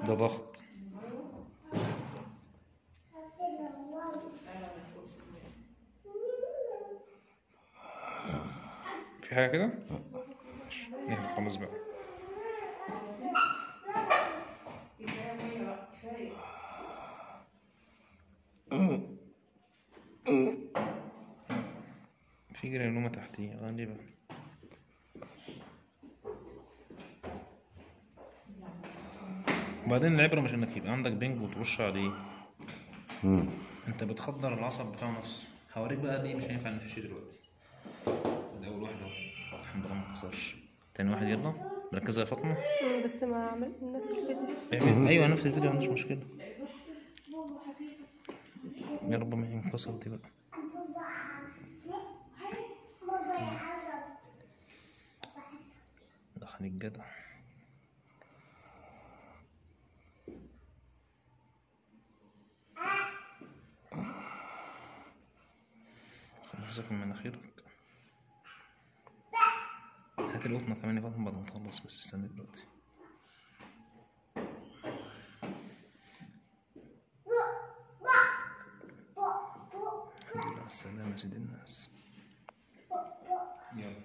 ده ضغط في حاجة كده؟ ماشي نهدى خالص بقى في جرانومة تحتيه غالبا وبعدين العبرة مش انك يبقى عندك بنج وترش عليه مم. انت بتخدر العصب بتاعه نفسه هوريك بقى ليه مش هينفع نمشي دلوقتي ده اول واحد اهو الحمد لله ما اتكسرش تاني واحد يلا مركزة يا فاطمة مم، بس ما عملت نفس الفيديو اعمل ايوه نفس الفيديو ما عنديش مشكلة يا رب ما ينكسر دي بقى دخل الجدع خد نفسك من مناخيرك هات القطنة كمان يا فاطمة بعد ما تخلص بس استنى دلوقتي الحمد لله على السلامة يا سيدي الناس يلا